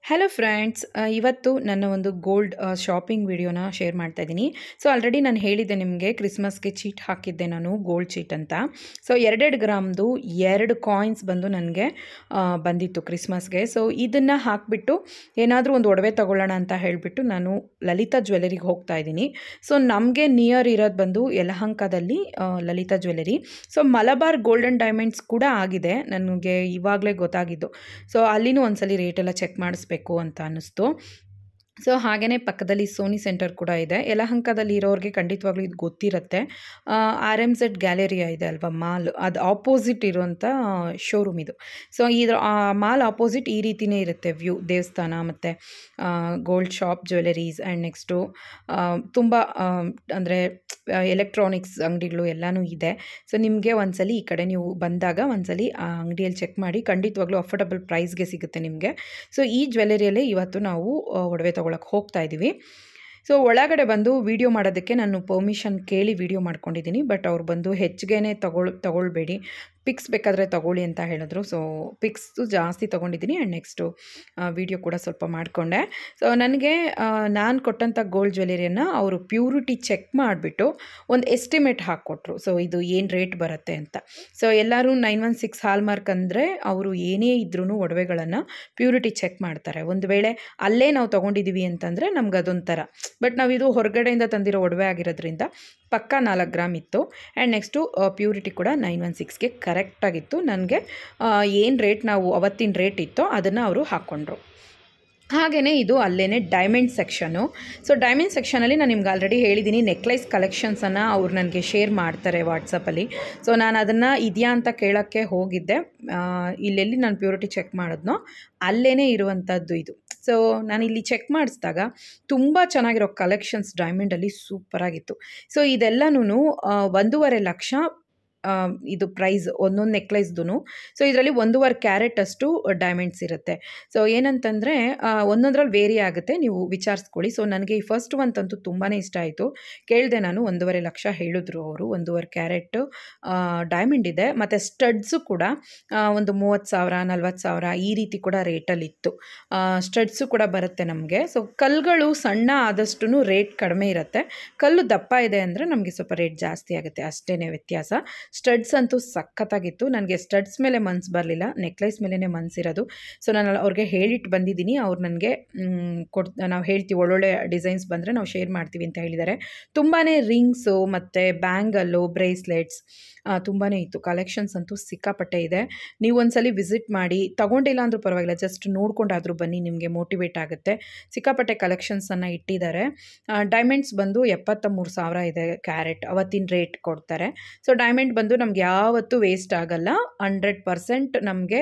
hello friends ಇವತ್ತು ನನ್ನ ಒಂದು ಗೋಲ್ಡ್ ಶಾಪಿಂಗ್ ವಿಡಿಯೋನ ಶೇರ್ ಮಾಡ್ತಾ ಇದ್ದೀನಿ ಸೊ ಆಲ್ರೆಡಿ ನಾನು ಹೇಳಿದ್ದೆ ನಿಮಗೆ ಕ್ರಿಸ್ಮಸ್ಗೆ ಚೀಟ್ ಹಾಕಿದ್ದೆ ನಾನು ಗೋಲ್ಡ್ ಚೀಟ್ ಅಂತ ಸೊ ಎರಡೆರಡು ಗ್ರಾಮ್ದು ಎರಡು ಕಾಯಿನ್ಸ್ ಬಂದು ನನಗೆ ಬಂದಿತ್ತು ಕ್ರಿಸ್ಮಸ್ಗೆ ಸೊ ಇದನ್ನು ಹಾಕಿಬಿಟ್ಟು ಏನಾದರೂ ಒಂದು ಒಡವೆ ತಗೊಳ್ಳೋಣ ಅಂತ ಹೇಳಿಬಿಟ್ಟು ನಾನು ಲಲಿತಾ ಜ್ಯುವೆಲರಿಗೆ ಹೋಗ್ತಾ ಇದ್ದೀನಿ ಸೊ ನಮಗೆ ನಿಯರ್ ಇರೋದು ಬಂದು ಯಲಹಂಕದಲ್ಲಿ ಆ, Lalitha jewellery so Malabar golden diamonds ಕೂಡ ಆಗಿದೆ ನನಗೆ ಇವಾಗಲೇ ಗೊತ್ತಾಗಿದ್ದು ಸೊ ಅಲ್ಲಿನೂ ಒಂದ್ಸಲಿ ರೇಟ್ ಎಲ್ಲ ಚೆಕ್ ಮಾಡಿಸ್ಬೇಕು ಅಂತ ಅನ್ನಿಸ್ತು ಸೊ ಹಾಗೆಯೇ ಪಕ್ಕದಲ್ಲಿ ಸೋನಿ ಸೆಂಟರ್ ಕೂಡ ಇದೆ ಯಲಹಂಕದಲ್ಲಿ ಇರೋರಿಗೆ ಖಂಡಿತವಾಗ್ಲೂ ಇದು ಗೊತ್ತಿರುತ್ತೆ ಆರ್ ಎಮ್ ಝೆಡ್ ಗ್ಯಾಲರಿಯಾ ಇದೆ ಅಲ್ವಾ ಮಾಲ್ ಅದು ಆಪೋಸಿಟ್ ಇರುವಂಥ ಶೋರೂಮ್ ಇದು ಸೊ ಇದ್ರ ಮಾಲ್ ಆಪೋಸಿಟ್ ಈ ರೀತಿನೇ ಇರುತ್ತೆ ವ್ಯೂ ದೇವಸ್ಥಾನ ಮತ್ತು gold shop jewelleries and next ತುಂಬ ಅಂದರೆ ಎಲೆಕ್ಟ್ರಾನಿಕ್ಸ್ ಅಂಗಡಿಗಳು ಎಲ್ಲನೂ ಇದೆ ಸೊ ನಿಮಗೆ ಒಂದ್ಸಲಿ ಈ ಕಡೆ ನೀವು ಬಂದಾಗ ಒಂದ್ಸಲಿ ಆ ಅಂಗಡಿಯಲ್ಲಿ ಚೆಕ್ ಮಾಡಿ ಖಂಡಿತವಾಗ್ಲೂ ಅಫೋರ್ಡಬಲ್ ಪ್ರೈಸ್ಗೆ ಸಿಗುತ್ತೆ ನಿಮಗೆ ಸೊ ಈ ಜ್ಯುವೆಲರಿಯಲ್ಲೇ ಇವತ್ತು ನಾವು ಆ, ಒಡವೆ ತೊಗೊಳಕ್ಕೆ ಹೋಗ್ತಾ ಇದ್ದೀವಿ ಸೊ ಒಳಗಡೆ ಬಂದು ವಿಡಿಯೋ ಮಾಡೋದಕ್ಕೆ ನಾನು ಪರ್ಮಿಷನ್ ಕೇಳಿ ವಿಡಿಯೋ ಮಾಡ್ಕೊಂಡಿದ್ದೀನಿ ಬಟ್ ಅವ್ರು ಬಂದು ಹೆಚ್ಚಿಗೆನೇ ತಗೊಳ್ ತಗೊಳ್ಬೇಡಿ ಪಿಕ್ಸ್ ಬೇಕಾದರೆ ತಗೊಳ್ಳಿ ಅಂತ ಹೇಳಿದ್ರು ಸೊ ಪಿಕ್ಸು ಜಾಸ್ತಿ ತೊಗೊಂಡಿದ್ದೀನಿ ಆ್ಯಂಡ್ ನೆಕ್ಸ್ಟು ವಿಡಿಯೋ ಕೂಡ ಸ್ವಲ್ಪ ಮಾಡಿಕೊಂಡೆ ಸೊ ನನಗೆ ನಾನು ಕೊಟ್ಟಂಥ ಗೋಲ್ಡ್ ಜ್ಯುವೆಲರಿಯನ್ನು ಅವರು ಪ್ಯೂರಿಟಿ ಚೆಕ್ ಮಾಡಿಬಿಟ್ಟು ಒಂದು ಎಸ್ಟಿಮೇಟ್ ಹಾಕ್ಕೊಟ್ರು ಸೊ ಇದು ಏನು ರೇಟ್ ಬರುತ್ತೆ ಅಂತ ಸೊ ಎಲ್ಲರೂ nine one six hallmark ಅಂದರೆ ಅವರು ಏನೇ ಇದ್ರೂ ಒಡವೆಗಳನ್ನು ಪ್ಯೂರಿಟಿ ಚೆಕ್ ಮಾಡ್ತಾರೆ ಒಂದು ವೇಳೆ ಅಲ್ಲೇ ನಾವು ತೊಗೊಂಡಿದ್ದೀವಿ ಅಂತಂದರೆ ನಮ್ಗೆ ಅದೊಂಥರ ಬಟ್ ನಾವಿದು ಹೊರಗಡೆಯಿಂದ ತಂದಿರೋ ಒಡವೆ ಆಗಿರೋದ್ರಿಂದ ಪಕ್ಕಾ ನಾಲ್ಕು ಗ್ರಾಮ್ ಇತ್ತು ಆ್ಯಂಡ್ ನೆಕ್ಸ್ಟು ಪ್ಯೂರಿಟಿ ಕೂಡ ನೈನ್ ಒನ್ ಸಿಕ್ಸ್ಗೆ ಕರೆಕ್ಟಾಗಿತ್ತು ನನಗೆ ಏನು ರೇಟ್ ನಾವು ಅವತ್ತಿನ ರೇಟ್ ಇತ್ತೋ ಅದನ್ನು ಅವರು ಹಾಕ್ಕೊಂಡ್ರು ಹಾಗೆಯೇ ಇದು ಅಲ್ಲೇ ಡೈಮಂಡ್ ಸೆಕ್ಷನು ಸೊ ಡೈಮಂಡ್ ಸೆಕ್ಷನಲ್ಲಿ ನಾನು ನಿಮ್ಗೆ ಆಲ್ರೆಡಿ ಹೇಳಿದ್ದೀನಿ ನೆಕ್ಲೆಸ್ ಕಲೆಕ್ಷನ್ಸನ್ನು ಅವ್ರು ನನಗೆ ಶೇರ್ ಮಾಡ್ತಾರೆ ವಾಟ್ಸಪ್ಪಲ್ಲಿ ಸೊ ನಾನು ಅದನ್ನು ಇದೆಯಾ ಅಂತ ಕೇಳೋಕ್ಕೆ ಹೋಗಿದ್ದೆ ಆ, ಇಲ್ಲೆಲ್ಲಿ ನಾನು ಪ್ಯೂರಿಟಿ ಚೆಕ್ ಮಾಡಿದ್ನೋ ಅಲ್ಲೇ ಇರುವಂಥದ್ದು ಇದು ಸೊ ನಾನು ಇಲ್ಲಿ ಚೆಕ್ ಮಾಡಿಸಿದಾಗ ತುಂಬ ಚೆನ್ನಾಗಿರೋ ಕಲೆಕ್ಷನ್ಸ್ ಡೈಮಂಡಲ್ಲಿ ಸೂಪರಾಗಿತ್ತು ಸೊ ಇದೆಲ್ಲನೂ ಒಂದೂವರೆ ಲಕ್ಷ ಆ, ಇದು ಪ್ರೈಸ್ ಒಂದೊಂದು ನೆಕ್ಲೆಸ್ದು ಸೊ ಇದರಲ್ಲಿ ಒಂದೂವರೆ ಕ್ಯಾರೆಟ್ ಅಷ್ಟು ಡೈಮಂಡ್ಸ್ ಇರುತ್ತೆ ಸೊ ಏನಂತಂದರೆ ಒಂದೊಂದ್ರಲ್ಲಿ ವೇರಿ ಆಗುತ್ತೆ ನೀವು ವಿಚಾರಿಸ್ಕೊಳ್ಳಿ ಸೊ ನನಗೆ ಈ ಫಸ್ಟ್ ಒಂದಂತೂ ತುಂಬಾ ಇಷ್ಟ ಆಯಿತು ಕೇಳಿದೆ ನಾನು ಒಂದೂವರೆ ಲಕ್ಷ ಹೇಳಿದ್ರು ಅವರು ಒಂದೂವರೆ ಕ್ಯಾರೆಟ್ ಡೈಮಂಡ್ ಇದೆ ಮತ್ತು ಸ್ಟಡ್ಸು ಕೂಡ ಆ, ಒಂದು ಮೂವತ್ತು ಸಾವಿರ ನಲ್ವತ್ತು ಸಾವಿರ ಈ ರೀತಿ ಕೂಡ ರೇಟಲ್ಲಿತ್ತು ಸ್ಟಡ್ಸು ಕೂಡ ಬರುತ್ತೆ ನಮಗೆ ಸೊ ಕಲ್ಲುಗಳು ಸಣ್ಣ ಆದಷ್ಟು ರೇಟ್ ಕಡಿಮೆ ಇರುತ್ತೆ ಕಲ್ಲು ದಪ್ಪ ಇದೆ ಅಂದರೆ ನಮಗೆ ಸ್ವಲ್ಪ ರೇಟ್ ಜಾಸ್ತಿ ಆಗುತ್ತೆ ಅಷ್ಟೇ ವ್ಯತ್ಯಾಸ ಸ್ಟಡ್ಸ್ ಅಂತೂ ಸಖತ್ತಾಗಿತ್ತು ನನಗೆ ಸ್ಟಡ್ಸ್ ಮೇಲೆ ಮನ್ಸು ಬರಲಿಲ್ಲ ನೆಕ್ಲೆಸ್ ಮೇಲೇ ಮನಸ್ಸಿರೋದು ಸೊ ನಾನು ಅವ್ರಿಗೆ ಹೇಳಿಟ್ಟು ಬಂದಿದ್ದೀನಿ ಅವ್ರು ನನಗೆ ಕೊಡ್ ನಾವು ಹೇಳ್ತೀವಿ ಒಳ್ಳೊಳ್ಳೆ ಡಿಸೈನ್ಸ್ ಬಂದರೆ ನಾವು ಶೇರ್ ಮಾಡ್ತೀವಿ ಅಂತ ಹೇಳಿದ್ದಾರೆ ತುಂಬಾ ರಿಂಗ್ಸು ಮತ್ತು ಬ್ಯಾಂಗಲ್ಲು ಬ್ರೇಸ್ಲೆಟ್ಸ್ ತುಂಬಾ ಇತ್ತು ಕಲೆಕ್ಷನ್ಸ್ ಅಂತೂ ಸಿಕ್ಕಾಪಟ್ಟೆ ಇದೆ ನೀವು ಒಂದ್ಸಲಿ ವಿಸಿಟ್ ಮಾಡಿ ತಗೊಂಡಿಲ್ಲ ಅಂದರೂ ಪರವಾಗಿಲ್ಲ ಜಸ್ಟ್ ನೋಡ್ಕೊಂಡಾದರೂ ಬನ್ನಿ ನಿಮಗೆ ಮೋಟಿವೇಟ್ ಆಗುತ್ತೆ ಸಿಕ್ಕಾಪಟ್ಟೆ ಕಲೆಕ್ಷನ್ಸನ್ನು ಇಟ್ಟಿದ್ದಾರೆ ಡೈಮಂಡ್ಸ್ ಬಂದು ಎಪ್ಪತ್ತ ಮೂರು ಸಾವಿರ ಇದೆ ಕ್ಯಾರೆಟ್ ಅವತ್ತಿನ ರೇಟ್ ಕೊಡ್ತಾರೆ ಸೊ ಡೈಮಂಡ್ ಬಂದು ನಮ್ಗೆ ಯಾವತ್ತೂ ವೇಸ್ಟ್ ಆಗಲ್ಲ ಹಂಡ್ರೆಡ್ ಪರ್ಸೆಂಟ್ ನಮಗೆ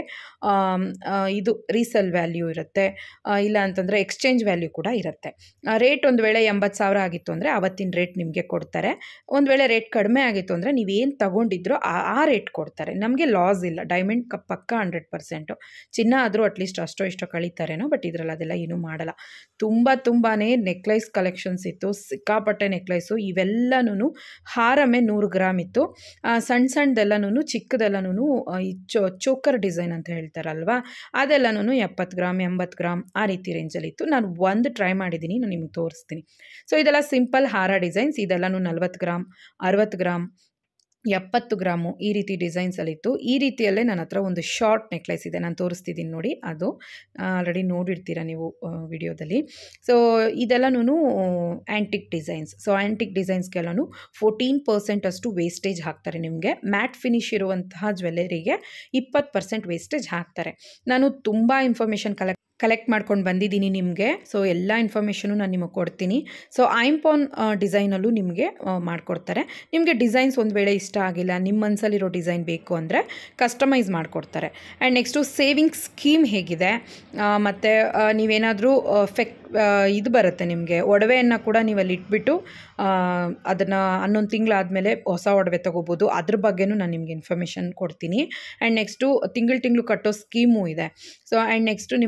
ಇದು ರೀಸೇಲ್ ವ್ಯಾಲ್ಯೂ ಇರುತ್ತೆ ಆ, ಇಲ್ಲ ಅಂತಂದರೆ ಎಕ್ಸ್ಚೇಂಜ್ ವ್ಯಾಲ್ಯೂ ಕೂಡ ಇರುತ್ತೆ ರೇಟ್ ಒಂದು ವೇಳೆ ಎಂಬತ್ತು ಸಾವಿರ ಆಗಿತ್ತು ಅಂದರೆ ಅವತ್ತಿನ ರೇಟ್ ನಿಮಗೆ ಕೊಡ್ತಾರೆ ಒಂದು ವೇಳೆ ರೇಟ್ ಕಡಿಮೆ ಆಗಿತ್ತು ಅಂದರೆ ನೀವೇನು ತಗೊಂಡಿದ್ರೋ ಆ ಆ ರೇಟ್ ಕೊಡ್ತಾರೆ ನಮಗೆ ಲಾಸ್ ಇಲ್ಲ ಡೈಮಂಡ್ ಕ ಪಕ್ಕ ಹಂಡ್ರೆಡ್ ಪರ್ಸೆಂಟು ಚಿನ್ನ ಆದರೂ ಅಟ್ಲೀಸ್ಟ್ ಅಷ್ಟೋ ಇಷ್ಟೋ ಕಳೀತಾರೇನೋ ಬಟ್ ಇದರಲ್ಲಿ ಅದೆಲ್ಲ ಏನೂ ಮಾಡಲ್ಲ ತುಂಬ ತುಂಬಾ ನೆಕ್ಲೆಸ್ ಕಲೆಕ್ಷನ್ಸ್ ಇತ್ತು ಸಿಕ್ಕಾಪಟ್ಟೆ ನೆಕ್ಲೆಸ್ಸು ಇವೆಲ್ಲನೂ ಹಾರಮೆ ನೂರು ಗ್ರಾಮ್ ಇತ್ತು ಆ, ಸಣ್ಣ ಸಣ್ಣದೆಲ್ಲನೂ ಚಿಕ್ಕದೆಲ್ಲನೂ ಈ ಚೋ ಚೋಕರ್ ಡಿಸೈನ್ ಅಂತ ಹೇಳ್ತಾರಲ್ವಾ ಅದೆಲ್ಲನೂ ಎಪ್ಪತ್ತು ಗ್ರಾಮ್ ಎಂಬತ್ತು ಗ್ರಾಮ್ ಆ ರೀತಿ ರೇಂಜಲ್ಲಿ ಇತ್ತು ನಾನು ಒಂದು ಟ್ರೈ ಮಾಡಿದ್ದೀನಿ ನಾನು ನಿಮ್ಗೆ ತೋರಿಸ್ತೀನಿ ಸೊ ಇದೆಲ್ಲ ಸಿಂಪಲ್ ಹಾರ ಡಿಸೈನ್ಸ್ ಇದೆಲ್ಲನೂ ನಲ್ವತ್ತು ಗ್ರಾಮ್ ಅರವತ್ತು ಗ್ರಾಮ್ ಎಪ್ಪತ್ತು ಗ್ರಾಮು ಈ ರೀತಿ ಡಿಸೈನ್ಸಲ್ಲಿತ್ತು ಈ ರೀತಿಯಲ್ಲೇ ನನ್ನ ಹತ್ರ ಒಂದು ಶಾರ್ಟ್ ನೆಕ್ಲೆಸ್ ಇದೆ ನಾನು ತೋರಿಸ್ತಿದ್ದೀನಿ ನೋಡಿ ಅದು ಆಲ್ರೆಡಿ ನೋಡಿರ್ತೀರ ನೀವು ವಿಡಿಯೋದಲ್ಲಿ ಸೊ ಇದೆಲ್ಲನೂ ಆ್ಯಂಟಿಕ್ ಡಿಸೈನ್ಸ್ ಸೊ ಆ್ಯಂಟಿಕ್ ಡಿಸೈನ್ಸ್ಗೆಲ್ಲನೂ ಫೋರ್ಟೀನ್ ಪರ್ಸೆಂಟ್ ಅಷ್ಟು ವೇಸ್ಟೇಜ್ ಹಾಕ್ತಾರೆ ನಿಮಗೆ ಮ್ಯಾಟ್ ಫಿನಿಶ್ ಇರುವಂತಹ ಜ್ಯುವೆಲ್ಲರಿಗೆ ಇಪ್ಪತ್ತು ಪರ್ಸೆಂಟ್ ವೇಸ್ಟೇಜ್ ಹಾಕ್ತಾರೆ ನಾನು ತುಂಬ ಇನ್ಫಾರ್ಮೇಷನ್ ಕಲೆಕ್ಟ್ ಕಲೆಕ್ಟ್ ಮಾಡ್ಕೊಂಡು ಬಂದಿದ್ದೀನಿ ನಿಮಗೆ ಸೊ ಎಲ್ಲ ಇನ್ಫಾರ್ಮೇಷನು ನಾನು ನಿಮಗೆ ಕೊಡ್ತೀನಿ ಸೊ ಐಂಪಾನ್ ಡಿಸೈನಲ್ಲೂ ನಿಮಗೆ ಮಾಡಿಕೊಡ್ತಾರೆ ನಿಮಗೆ ಡಿಸೈನ್ಸ್ ಒಂದು ವೇಳೆ ಇಷ್ಟ ಆಗಿಲ್ಲ ನಿಮ್ಮ ಮನಸ್ಸಲ್ಲಿರೋ ಡಿಸೈನ್ ಬೇಕು ಅಂದರೆ ಕಸ್ಟಮೈಸ್ ಮಾಡಿಕೊಡ್ತಾರೆ ಆ್ಯಂಡ್ ನೆಕ್ಸ್ಟು ಸೇವಿಂಗ್ ಸ್ಕೀಮ್ ಹೇಗಿದೆ ಮತ್ತು ನೀವೇನಾದರೂ ಫೆಕ್ ಇದು ಬರುತ್ತೆ ನಿಮಗೆ ಒಡವೆಯನ್ನು ಕೂಡ ನೀವು ಅಲ್ಲಿ ಇಟ್ಬಿಟ್ಟು ಅದನ್ನು ಹನ್ನೊಂದು ತಿಂಗಳಾದಮೇಲೆ ಹೊಸ ಒಡವೆ ತೊಗೋಬೋದು ಅದ್ರ ಬಗ್ಗೆನೂ ನಾನು ನಿಮಗೆ ಇನ್ಫಾರ್ಮೇಷನ್ ಕೊಡ್ತೀನಿ ಆ್ಯಂಡ್ ನೆಕ್ಸ್ಟು ತಿಂಗಳು ತಿಂಗಳು ಕಟ್ಟೋ ಸ್ಕೀಮು ಇದೆ ಸೊ ಆ್ಯಂಡ್ ನೆಕ್ಸ್ಟು ನಿಮಗೆ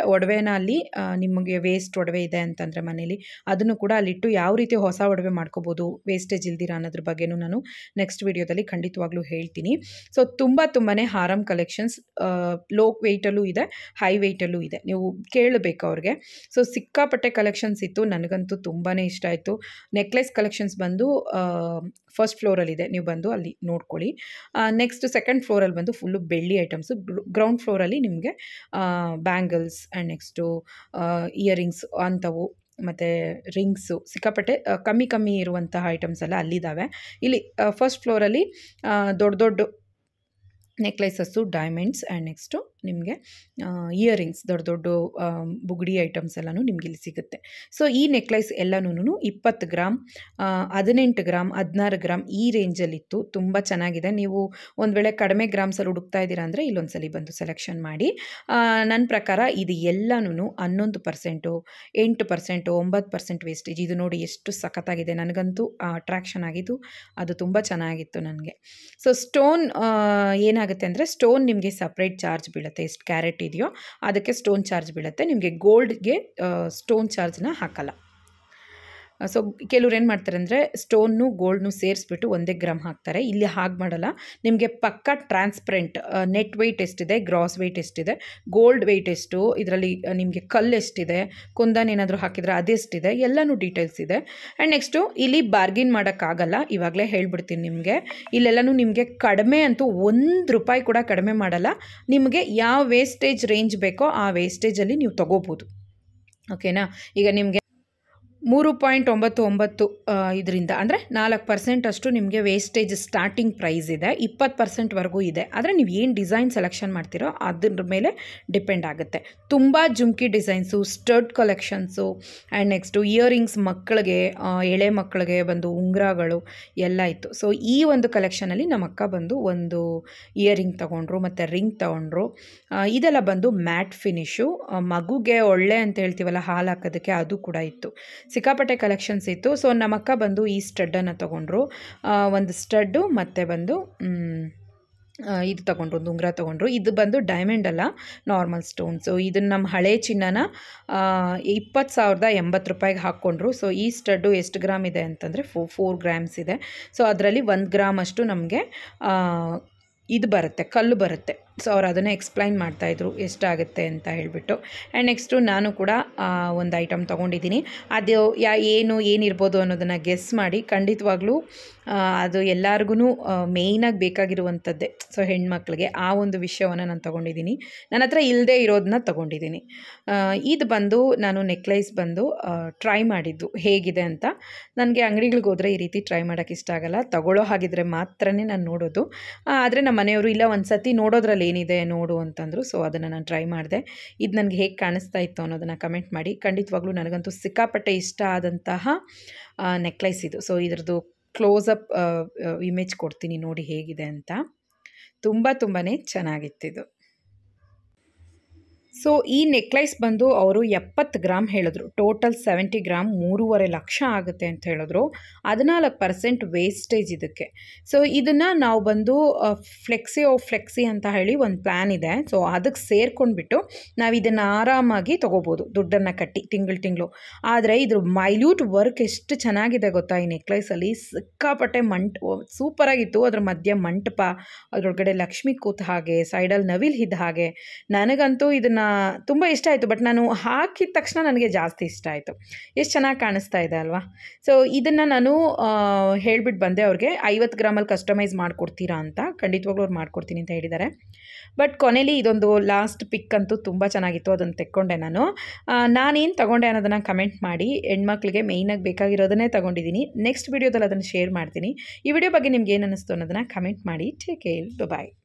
ಒಡವೆನ ಅಲ್ಲಿ ಆ, ನಿಮಗೆ ವೇಸ್ಟ್ ಒಡವೆ ಇದೆ ಅಂತಂದರೆ ಮನೇಲಿ ಅದನ್ನು ಕೂಡ ಅಲ್ಲಿಟ್ಟು ಯಾವ ರೀತಿ ಹೊಸ ಒಡವೆ ಮಾಡ್ಕೋಬೋದು ವೇಸ್ಟೇಜ್ ಇಲ್ದಿರ ಅನ್ನೋದ್ರ ಬಗ್ಗೆನೂ ನಾನು ನೆಕ್ಸ್ಟ್ ವಿಡಿಯೋದಲ್ಲಿ ಖಂಡಿತವಾಗ್ಲೂ ಹೇಳ್ತೀನಿ ಸೊ ತುಂಬ ತುಂಬಾ ಹಾರಮ್ ಕಲೆಕ್ಷನ್ಸ್ ಲೋ ವೆಯ್ಟಲ್ಲೂ ಇದೆ ಹೈ ವೆಯ್ಟಲ್ಲೂ ಇದೆ ನೀವು ಕೇಳಬೇಕು ಅವ್ರಿಗೆ ಸೊ ಸಿಕ್ಕಾಪಟ್ಟೆ ಕಲೆಕ್ಷನ್ಸ್ ಇತ್ತು ನನಗಂತೂ ತುಂಬಾ ಇಷ್ಟ ಆಯಿತು ನೆಕ್ಲೆಸ್ ಕಲೆಕ್ಷನ್ಸ್ ಬಂದು ಫಸ್ಟ್ ಫ್ಲೋರಲ್ಲಿದೆ ನೀವು ಬಂದು ಅಲ್ಲಿ ನೋಡ್ಕೊಳ್ಳಿ ನೆಕ್ಸ್ಟ್ ಸೆಕೆಂಡ್ ಫ್ಲೋರಲ್ಲಿ ಬಂದು ಫುಲ್ಲು ಬೆಳ್ಳಿ ಐಟಮ್ಸು ಗ್ರೌಂಡ್ ಫ್ಲೋರಲ್ಲಿ ನಿಮಗೆ ಬ್ಯಾಂಗಲ್ಸ್ ಆ್ಯಂಡ್ ನೆಕ್ಸ್ಟು ಇಯರಿಂಗ್ಸ್ ಅಂಥವು ಮತ್ತು ರಿಂಗ್ಸು ಸಿಕ್ಕಾಪಟ್ಟೆ ಆ, ಕಮ್ಮಿ ಕಮ್ಮಿ ಇರುವಂತಹ ಐಟಮ್ಸ್ ಎಲ್ಲ ಅಲ್ಲಿದ್ದಾವೆ ಇಲ್ಲಿ ಫಸ್ಟ್ ಫ್ಲೋರಲ್ಲಿ ದೊಡ್ಡ ದೊಡ್ಡ ನೆಕ್ಲೆಸಸ್ಸು ಡೈಮಂಡ್ಸ್ ಆ್ಯಂಡ್ ನೆಕ್ಸ್ಟು ನಿಮಗೆ ಇಯರಿಂಗ್ಸ್ ದೊಡ್ಡ ದೊಡ್ಡ ಆ, ಬುಗುಡಿ ಐಟಮ್ಸ್ ಎಲ್ಲನೂ ನಿಮ್ಗೆ ಇಲ್ಲಿ ಸಿಗುತ್ತೆ ಸೊ ಈ ನೆಕ್ಲೆಸ್ ಎಲ್ಲನೂ ಇಪ್ಪತ್ತು ಗ್ರಾಮ್ ಆ, ಹದಿನೆಂಟು ಗ್ರಾಮ್ ಹದಿನಾರು ಗ್ರಾಮ್ ಈ ರೇಂಜಲ್ಲಿತ್ತು ತುಂಬ ಚೆನ್ನಾಗಿದೆ ನೀವು ಒಂದು ವೇಳೆ ಕಡಿಮೆ ಗ್ರಾಮ್ಸಲ್ಲಿ ಹುಡುಕ್ತಾ ಇದ್ದೀರಾ ಅಂದರೆ ಇಲ್ಲೊಂದ್ಸಲಿ ಬಂದು ಸೆಲೆಕ್ಷನ್ ಮಾಡಿ ನನ್ನ ಪ್ರಕಾರ ಇದು ಎಲ್ಲನೂ ಹನ್ನೊಂದು ಪರ್ಸೆಂಟು ಎಂಟು ಪರ್ಸೆಂಟು ಒಂಬತ್ತು ಪರ್ಸೆಂಟ್ ವೇಸ್ಟೇಜ್ ಇದು ನೋಡಿ ಎಷ್ಟು ಸಖತ್ತಾಗಿದೆ ನನಗಂತೂ ಅಟ್ರಾಕ್ಷನ್ ಆಗಿದ್ದು ಅದು ತುಂಬ ಚೆನ್ನಾಗಿತ್ತು ನನಗೆ ಸೊ ಸ್ಟೋನ್ ಏನಾಗುತ್ತೆ ಅಂದರೆ ಸ್ಟೋನ್ ನಿಮಗೆ ಸಪ್ರೇಟ್ ಚಾರ್ಜ್ ಬೀಳುತ್ತೆ ಎಷ್ಟು ಕ್ಯಾರೆಟ್ ಇದೆಯೋ ಅದಕ್ಕೆ ಸ್ಟೋನ್ ಚಾರ್ಜ್ ಬೀಳುತ್ತೆ ನಿಮಗೆ ಗೋಲ್ಡ್ಗೆ ಸ್ಟೋನ್ ಚಾರ್ಜ್ನ ಹಾಕಲ್ಲ ಸೊ ಕೆಲವ್ರು ಏನು ಮಾಡ್ತಾರೆ ಅಂದರೆ ಸ್ಟೋನ್ನು ಗೋಲ್ಡ್ನು ಸೇರಿಸ್ಬಿಟ್ಟು ಒಂದೇ ಗ್ರಾಮ್ ಹಾಕ್ತಾರೆ ಇಲ್ಲಿ ಹಾಗೆ ಮಾಡಲ್ಲ ನಿಮಗೆ ಪಕ್ಕ ಟ್ರಾನ್ಸ್ಪರೆಂಟ್ ನೆಟ್ ವೆಯ್ಟ್ ಎಷ್ಟಿದೆ ಗ್ರಾಸ್ ವೆಯ್ಟ್ ಎಷ್ಟಿದೆ ಗೋಲ್ಡ್ ವೆಯ್ಟ್ ಎಷ್ಟು ಇದರಲ್ಲಿ ನಿಮಗೆ ಕಲ್ಲು ಎಷ್ಟಿದೆ ಕುಂದನ್ ಏನಾದರೂ ಹಾಕಿದರೆ ಅದೆಷ್ಟಿದೆ ಎಲ್ಲನೂ ಡೀಟೇಲ್ಸ್ ಇದೆ ಆ್ಯಂಡ್ ನೆಕ್ಸ್ಟು ಇಲ್ಲಿ ಬಾರ್ಗಿನ್ ಮಾಡೋಕ್ಕಾಗಲ್ಲ ಇವಾಗಲೇ ಹೇಳ್ಬಿಡ್ತೀನಿ ನಿಮಗೆ ಇಲ್ಲೆಲ್ಲನೂ ನಿಮಗೆ ಕಡಿಮೆ ಅಂತೂ ಒಂದು ರೂಪಾಯಿ ಕೂಡ ಕಡಿಮೆ ಮಾಡಲ್ಲ ನಿಮಗೆ ಯಾವ ವೇಸ್ಟೇಜ್ ರೇಂಜ್ ಬೇಕೋ ಆ ವೇಸ್ಟೇಜಲ್ಲಿ ನೀವು ತೊಗೋಬೋದು ಓಕೆನಾ ಈಗ ನಿಮಗೆ ಮೂರು ಪಾಯಿಂಟ್ ಒಂಬತ್ತು ಒಂಬತ್ತು ಇದರಿಂದ ಅಂದರೆ ನಾಲ್ಕು ಪರ್ಸೆಂಟ್ ಅಷ್ಟು ನಿಮಗೆ ವೇಸ್ಟೇಜ್ ಸ್ಟಾರ್ಟಿಂಗ್ ಪ್ರೈಸ್ ಇದೆ ಇಪ್ಪತ್ತು ಪರ್ಸೆಂಟ್ವರೆಗೂ ಇದೆ ಆದರೆ ನೀವು ಏನು ಡಿಸೈನ್ ಸೆಲೆಕ್ಷನ್ ಮಾಡ್ತೀರೋ ಅದ್ರ ಮೇಲೆ ಡಿಪೆಂಡ್ ಆಗುತ್ತೆ ತುಂಬ jhumki designs stud collections and next earrings ಮಕ್ಕಳಿಗೆ ಆ, ಎಳೆ ಮಕ್ಕಳಿಗೆ ಬಂದು ಉಂಗುರಗಳು ಎಲ್ಲ ಇತ್ತು ಸೊ ಈ ಒಂದು ಕಲೆಕ್ಷನಲ್ಲಿ ನಮ್ಮ ಅಕ್ಕ ಬಂದು ಒಂದು ಇಯರಿಂಗ್ ತೊಗೊಂಡ್ರು ಮತ್ತು ರಿಂಗ್ ತೊಗೊಂಡ್ರು ಆ, ಇದೆಲ್ಲ ಬಂದು ಮ್ಯಾಟ್ ಫಿನಿಶು ಮಗುಗೆ ಒಳ್ಳೆ ಅಂತ ಹೇಳ್ತೀವಲ್ಲ ಹಾಲು ಹಾಕೋದಕ್ಕೆ ಅದು ಕೂಡ ಇತ್ತು ಸಿಕ್ಕಾಪಟ್ಟೆ ಕಲೆಕ್ಷನ್ಸ್ ಇತ್ತು ಸೊ ನಮ್ಮ ಅಕ್ಕ ಬಂದು ಈ ಸ್ಟಡ್ಡನ್ನು ತೊಗೊಂಡ್ರು ಆ, ಒಂದು ಸ್ಟಡ್ಡು ಮತ್ತು ಬಂದು ಮ್, ಆ, ಇದು ತೊಗೊಂಡ್ರು ಒಂದು ಉಂಗುರ ತೊಗೊಂಡ್ರು ಇದು ಬಂದು ಡೈಮಂಡ್ ಅಲ್ಲ ನಾರ್ಮಲ್ ಸ್ಟೋನ್ಸು ಇದನ್ನು ನಮ್ಮ ಹಳೆ ಚಿನ್ನನ ಇಪ್ಪತ್ತು ಸಾವಿರದ ಎಂಬತ್ತು ರೂಪಾಯಿಗೆ ಹಾಕ್ಕೊಂಡ್ರು ಸೊ ಈ ಸ್ಟಡ್ಡು ಎಷ್ಟು ಗ್ರಾಮ್ ಇದೆ ಅಂತಂದರೆ ಫೋ ಫೋರ್ ಗ್ರಾಮ್ಸ್ ಇದೆ ಸೊ ಅದರಲ್ಲಿ ಒಂದು ಗ್ರಾಮ್ ಅಷ್ಟು ನಮಗೆ ಇದು ಬರುತ್ತೆ ಕಲ್ಲು ಬರುತ್ತೆ ಸೊ ಅವ್ರು ಅದನ್ನು ಎಕ್ಸ್ಪ್ಲೈನ್ ಮಾಡ್ತಾಯಿದ್ರು ಎಷ್ಟಾಗುತ್ತೆ ಅಂತ ಹೇಳಿಬಿಟ್ಟು ಆ್ಯಂಡ್ ನೆಕ್ಸ್ಟು ನಾನು ಕೂಡ ಆ, ಒಂದು ಐಟಮ್ ತೊಗೊಂಡಿದ್ದೀನಿ ಅದು ಯಾ ಏನು ಏನಿರ್ಬೋದು ಅನ್ನೋದನ್ನು ಗೆಸ್ ಮಾಡಿ ಖಂಡಿತವಾಗ್ಲೂ ಆ, ಅದು ಎಲ್ಲರಿಗೂ ಮೇಯ್ನಾಗಿ ಬೇಕಾಗಿರುವಂಥದ್ದೇ ಸೊ ಹೆಣ್ಮಕ್ಳಿಗೆ ಆ ಒಂದು ವಿಷಯವನ್ನು ನಾನು ತೊಗೊಂಡಿದ್ದೀನಿ ನನ್ನ ಹತ್ರ ಇಲ್ಲದೆ ಇರೋದನ್ನ ತೊಗೊಂಡಿದ್ದೀನಿ ಆ, ಇದು ಬಂದು ನಾನು ನೆಕ್ಲೈಸ್ ಬಂದು ಟ್ರೈ ಮಾಡಿದ್ದು ಹೇಗಿದೆ ಅಂತ ನನಗೆ ಅಂಗಡಿಗಳಿಗೆ ಹೋದರೆ ಈ ರೀತಿ ಟ್ರೈ ಮಾಡೋಕ್ಕೆ ಇಷ್ಟ ಆಗಲ್ಲ ತಗೊಳ್ಳೋ ಹಾಗಿದ್ರೆ ಮಾತ್ರನೇ ನಾನು ನೋಡೋದು ಆದರೆ ನಮ್ಮ ಮನೆಯವರು ಇಲ್ಲ ಒಂದು ಸತಿ ನೋಡೋದ್ರಲ್ಲಿ ಏನಿದೆ ನೋಡು ಅಂತಂದರು ಸೊ ಅದನ್ನು ನಾನು ಟ್ರೈ ಮಾಡಿದೆ ಇದು ನನಗೆ ಹೇಗೆ ಕಾಣಿಸ್ತಾ ಇತ್ತು ಅನ್ನೋದನ್ನು ಕಮೆಂಟ್ ಮಾಡಿ ಖಂಡಿತವಾಗ್ಲೂ ನನಗಂತೂ ಸಿಕ್ಕಾಪಟ್ಟೆ ಇಷ್ಟ ಆದಂತಹ ನೆಕ್ಲೈಸ್ ಇದು ಸೊ ಇದ್ರದ್ದು ಕ್ಲೋಸಪ್ ಇಮೇಜ್ ಕೊಡ್ತೀನಿ ನೋಡಿ ಹೇಗಿದೆ ಅಂತ ತುಂಬ ತುಂಬಾ ಚೆನ್ನಾಗಿತ್ತಿದು ಸೊ ಈ ನೆಕ್ಲೈಸ್ ಬಂದು ಅವರು ಎಪ್ಪತ್ತು ಗ್ರಾಮ್ ಹೇಳಿದ್ರು ಟೋಟಲ್ ಸೆವೆಂಟಿ ಗ್ರಾಮ್ ಮೂರುವರೆ ಲಕ್ಷ ಆಗುತ್ತೆ ಅಂತ ಹೇಳಿದ್ರು ಹದಿನಾಲ್ಕು ಪರ್ಸೆಂಟ್ ವೇಸ್ಟೇಜ್ ಇದಕ್ಕೆ ಸೊ ಇದನ್ನು ನಾವು ಬಂದು ಫ್ಲೆಕ್ಸಿ ಓ ಫ್ಲೆಕ್ಸಿ ಅಂತ ಹೇಳಿ ಒಂದು ಪ್ಲ್ಯಾನ್ ಇದೆ ಸೊ ಅದಕ್ಕೆ ಸೇರ್ಕೊಂಡ್ಬಿಟ್ಟು ನಾವು ಇದನ್ನು ಆರಾಮಾಗಿ ತೊಗೋಬೋದು ದುಡ್ಡನ್ನು ಕಟ್ಟಿ ತಿಂಗಳು ತಿಂಗಳು ಆದರೆ ಇದ್ರ ಮೈಲ್ಯೂಟ್ ವರ್ಕ್ ಎಷ್ಟು ಚೆನ್ನಾಗಿದೆ ಗೊತ್ತಾ ಈ ನೆಕ್ಲೈಸಲ್ಲಿ ಸಿಕ್ಕಾಪಟ್ಟೆ ಮಂಟ್ ಸೂಪರಾಗಿತ್ತು ಅದ್ರ ಮಧ್ಯೆ ಮಂಟಪ ಅದರೊಳಗಡೆ ಲಕ್ಷ್ಮಿ ಕೂತ ಹಾಗೆ ಸೈಡಲ್ಲಿ ನವಿಲ್ ಇದ್ದ ಹಾಗೆ ನನಗಂತೂ ಇದನ್ನು ತುಂಬ ಇಷ್ಟ ಆಯಿತು ಬಟ್ ನಾನು ಹಾಕಿದ ತಕ್ಷಣ ನನಗೆ ಜಾಸ್ತಿ ಇಷ್ಟ ಆಯಿತು ಎಷ್ಟು ಚೆನ್ನಾಗಿ ಕಾಣಿಸ್ತಾ ಇದೆ ಅಲ್ವಾ ಸೊ ಇದನ್ನು ನಾನು ಹೇಳ್ಬಿಟ್ಟು ಬಂದೆ ಅವ್ರಿಗೆ ಐವತ್ತು ಗ್ರಾಮಲ್ಲಿ ಕಸ್ಟಮೈಸ್ ಮಾಡಿಕೊಡ್ತೀರಾ ಅಂತ ಖಂಡಿತವಾಗ್ಲೂ ಅವ್ರು ಮಾಡ್ಕೊಡ್ತೀನಿ ಅಂತ ಹೇಳಿದ್ದಾರೆ ಬಟ್ ಕೊನೆಯಲ್ಲಿ ಇದೊಂದು ಲಾಸ್ಟ್ ಪಿಕ್ ಅಂತೂ ತುಂಬ ಚೆನ್ನಾಗಿತ್ತು ಅದನ್ನು ತೆಕ್ಕೊಂಡೆ ನಾನು ಆ, ನಾನೇನು ತಗೊಂಡೆ ಅನ್ನೋದನ್ನು ಕಮೆಂಟ್ ಮಾಡಿ ಹೆಣ್ಮಕ್ಳಿಗೆ ಮೇಯ್ನಾಗಿ ಬೇಕಾಗಿರೋದನ್ನೇ ತಗೊಂಡಿದ್ದೀನಿ ನೆಕ್ಸ್ಟ್ ವೀಡಿಯೋದಲ್ಲಿ ಅದನ್ನು ಶೇರ್ ಮಾಡ್ತೀನಿ ಈ ವಿಡಿಯೋ ಬಗ್ಗೆ ನಿಮ್ಗೆ ಏನು ಅನ್ನಿಸ್ತು ಅನ್ನೋದನ್ನು ಕಮೆಂಟ್ ಮಾಡಿ ಟೇಕ್ ಕೇರ್ ಬಾಯ್